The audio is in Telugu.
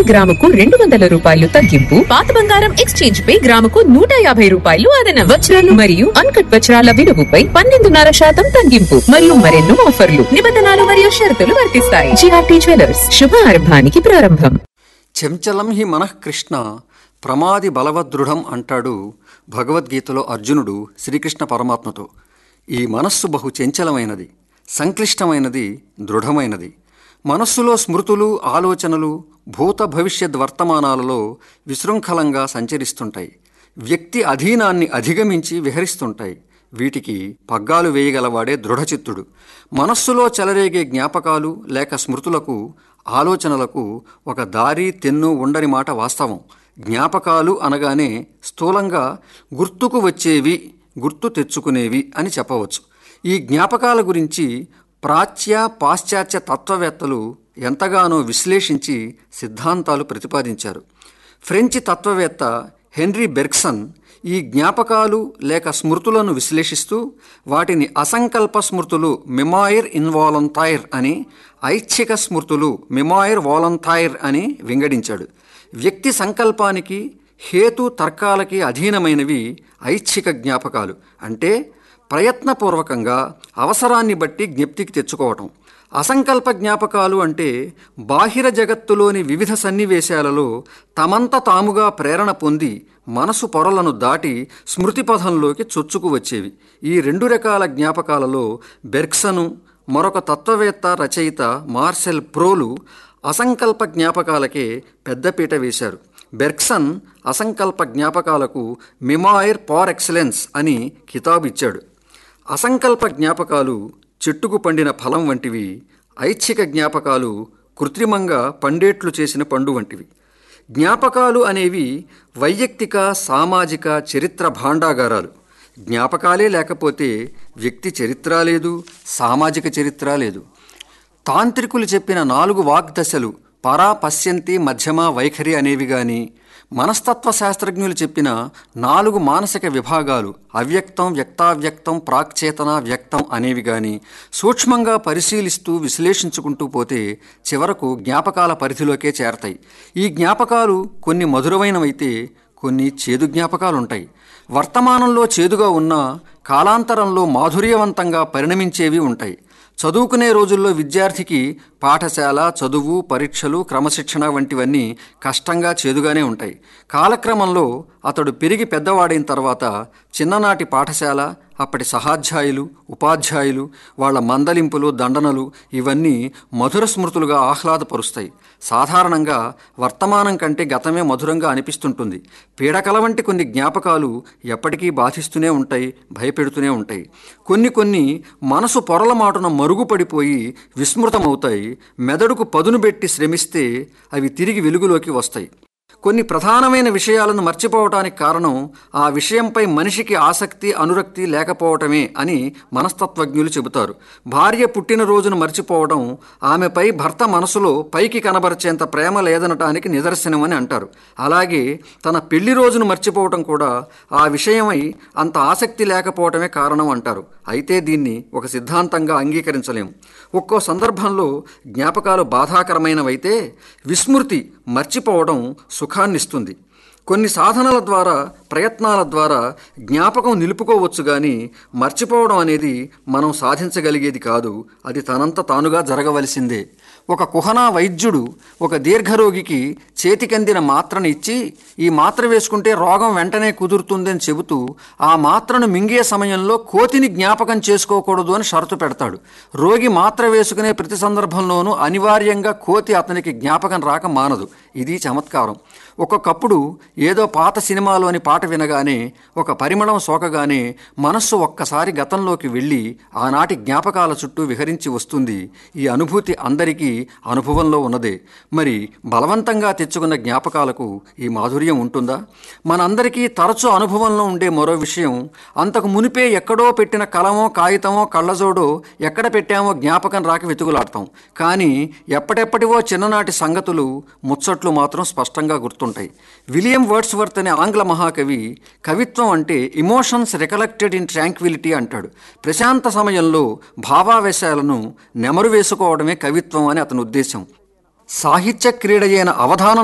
గ్రాముకు రెండు వందల రూపాయలు తగ్గింపు పాత బంగారం ఎక్స్చేంజ్ పై గ్రాముకు నూట యాభై రూపాయలు అదనం వజ్రాలు మరియు అన్కట్ వజ్రాల విలువపై పన్నెండున్నర శాతం తగ్గింపు మరియు మరెన్నో ఆఫర్లు నిబంధనలు మరియు షరతులు వర్తిస్తాయి జిఆర్టీ జ్యువెలర్స్ శుభారంభానికి ప్రారంభం చెంచలం హి మనః కృష్ణ ప్రమాది బలవదృఢం అంటాడు భగవద్గీతలో అర్జునుడు శ్రీకృష్ణ పరమాత్మతో ఈ మనస్సు బహు చంచలమైనది సంక్లిష్టమైనది దృఢమైనది మనస్సులో స్మృతులు ఆలోచనలు భూత భవిష్యత్ వర్తమానాలలో విశృంఖలంగా సంచరిస్తుంటాయి వ్యక్తి అధీనాన్ని అధిగమించి విహరిస్తుంటాయి వీటికి పగ్గాలు వేయగలవాడే దృఢచిత్తుడు మనస్సులో చెలరేగే జ్ఞాపకాలు లేక స్మృతులకు ఆలోచనలకు ఒక దారి తెన్ను ఉండని మాట వాస్తవం జ్ఞాపకాలు అనగానే స్థూలంగా గుర్తుకు వచ్చేవి గుర్తు తెచ్చుకునేవి అని చెప్పవచ్చు ఈ జ్ఞాపకాల గురించి ప్రాచ్య పాశ్చాత్య తత్వవేత్తలు ఎంతగానో విశ్లేషించి సిద్ధాంతాలు ప్రతిపాదించారు ఫ్రెంచి తత్వవేత్త హెన్రీ బెర్గ్సన్ ఈ జ్ఞాపకాలు లేక స్మృతులను విశ్లేషిస్తూ వాటిని అసంకల్ప స్మృతులు మిమాయిర్ ఇన్వాలంతైర్ అని ఐచ్ఛిక స్మృతులు మిమాయిర్ వాలంతైర్ అని వింగడించాడు వ్యక్తి సంకల్పానికి హేతు తర్కాలకి అధీనమైనవి ఐచ్ఛిక జ్ఞాపకాలు అంటే ప్రయత్నపూర్వకంగా అవసరాన్ని బట్టి జ్ఞప్తికి తెచ్చుకోవటం అసంకల్ప జ్ఞాపకాలు అంటే బాహిర జగత్తులోని వివిధ సన్నివేశాలలో తమంత తాముగా ప్రేరణ పొంది మనసు పొరలను దాటి స్మృతి పథంలోకి చొచ్చుకు వచ్చేవి ఈ రెండు రకాల జ్ఞాపకాలలో బెర్క్సను మరొక తత్వవేత్త రచయిత మార్సెల్ ప్రోలు అసంకల్ప జ్ఞాపకాలకే పెద్దపీట వేశారు బెర్క్సన్ అసంకల్ప జ్ఞాపకాలకు మిమాయిర్ పార్ ఎక్సలెన్స్ అని కితాబు ఇచ్చాడు అసంకల్ప జ్ఞాపకాలు చెట్టుకు పండిన ఫలం వంటివి ఐచ్ఛిక జ్ఞాపకాలు కృత్రిమంగా పండేట్లు చేసిన పండు వంటివి జ్ఞాపకాలు అనేవి వైయక్తిక సామాజిక చరిత్ర భాండాగారాలు జ్ఞాపకాలే లేకపోతే వ్యక్తి చరిత్ర లేదు సామాజిక చరిత్ర లేదు తాంత్రికులు చెప్పిన నాలుగు వాగ్దశలు పరా పశ్యంతి మధ్యమ వైఖరి అనేవి గాని మనస్తత్వ శాస్త్రజ్ఞులు చెప్పిన నాలుగు మానసిక విభాగాలు అవ్యక్తం వ్యక్తావ్యక్తం ప్రాక్చేతన వ్యక్తం అనేవి గాని సూక్ష్మంగా పరిశీలిస్తూ విశ్లేషించుకుంటూ పోతే చివరకు జ్ఞాపకాల పరిధిలోకే చేరతాయి ఈ జ్ఞాపకాలు కొన్ని మధురమైనవైతే కొన్ని చేదు జ్ఞాపకాలుంటాయి వర్తమానంలో చేదుగా ఉన్న కాలాంతరంలో మాధుర్యవంతంగా పరిణమించేవి ఉంటాయి చదువుకునే రోజుల్లో విద్యార్థికి పాఠశాల చదువు పరీక్షలు క్రమశిక్షణ వంటివన్నీ కష్టంగా చేదుగానే ఉంటాయి కాలక్రమంలో అతడు పెరిగి పెద్దవాడైన తర్వాత చిన్ననాటి పాఠశాల అప్పటి సహాధ్యాయులు ఉపాధ్యాయులు వాళ్ళ మందలింపులు దండనలు ఇవన్నీ మధుర స్మృతులుగా ఆహ్లాదపరుస్తాయి సాధారణంగా వర్తమానం కంటే గతమే మధురంగా అనిపిస్తుంటుంది పీడకల వంటి కొన్ని జ్ఞాపకాలు ఎప్పటికీ బాధిస్తూనే ఉంటాయి భయపెడుతూనే ఉంటాయి కొన్ని కొన్ని మనసు పొరల మాటున మరుగుపడిపోయి విస్మృతమవుతాయి మెదడుకు పదును పెట్టి శ్రమిస్తే అవి తిరిగి వెలుగులోకి వస్తాయి కొన్ని ప్రధానమైన విషయాలను మర్చిపోవటానికి కారణం ఆ విషయంపై మనిషికి ఆసక్తి అనురక్తి లేకపోవటమే అని మనస్తత్వజ్ఞులు చెబుతారు భార్య పుట్టినరోజును మర్చిపోవడం ఆమెపై భర్త మనసులో పైకి కనబరిచేంత ప్రేమ లేదనటానికి నిదర్శనమని అంటారు అలాగే తన పెళ్లి రోజును మర్చిపోవటం కూడా ఆ విషయమై అంత ఆసక్తి లేకపోవటమే కారణం అంటారు అయితే దీన్ని ఒక సిద్ధాంతంగా అంగీకరించలేము ఒక్కో సందర్భంలో జ్ఞాపకాలు బాధాకరమైనవైతే విస్మృతి మర్చిపోవడం సుఖాన్నిస్తుంది కొన్ని సాధనల ద్వారా ప్రయత్నాల ద్వారా జ్ఞాపకం నిలుపుకోవచ్చు కానీ మర్చిపోవడం అనేది మనం సాధించగలిగేది కాదు అది తనంత తానుగా జరగవలసిందే ఒక కుహనా వైద్యుడు ఒక దీర్ఘరోగికి చేతికందిన మాత్రను ఇచ్చి ఈ మాత్ర వేసుకుంటే రోగం వెంటనే కుదురుతుందని చెబుతూ ఆ మాత్రను మింగే సమయంలో కోతిని జ్ఞాపకం చేసుకోకూడదు అని షరతు పెడతాడు రోగి మాత్ర వేసుకునే ప్రతి సందర్భంలోనూ అనివార్యంగా కోతి అతనికి జ్ఞాపకం రాక మానదు ఇది చమత్కారం ఒక్కొక్కప్పుడు ఏదో పాత సినిమాలోని పాట వినగానే ఒక పరిమళం సోకగానే మనస్సు ఒక్కసారి గతంలోకి వెళ్ళి ఆనాటి జ్ఞాపకాల చుట్టూ విహరించి వస్తుంది ఈ అనుభూతి అందరికీ అనుభవంలో ఉన్నదే మరి బలవంతంగా తెచ్చుకున్న జ్ఞాపకాలకు ఈ మాధుర్యం ఉంటుందా మనందరికీ తరచూ అనుభవంలో ఉండే మరో విషయం అంతకు మునిపే ఎక్కడో పెట్టిన కలమో కాగితమో కళ్ళజోడో ఎక్కడ పెట్టామో జ్ఞాపకం రాక వెతుకులాడతాం కానీ ఎప్పటెప్పటివో చిన్ననాటి సంగతులు ముచ్చట్లు మాత్రం స్పష్టంగా గుర్తుంటాయి విలియం వర్డ్స్వర్త్ అనే ఆంగ్ల మహాకవి కవిత్వం అంటే ఇమోషన్స్ రికలెక్టెడ్ ఇన్ ట్రాంక్విలిటీ అంటాడు ప్రశాంత సమయంలో భావావేశాలను నెమరు వేసుకోవడమే కవిత్వం అని అతని ఉద్దేశం సాహిత్య క్రీడ అయిన అవధానం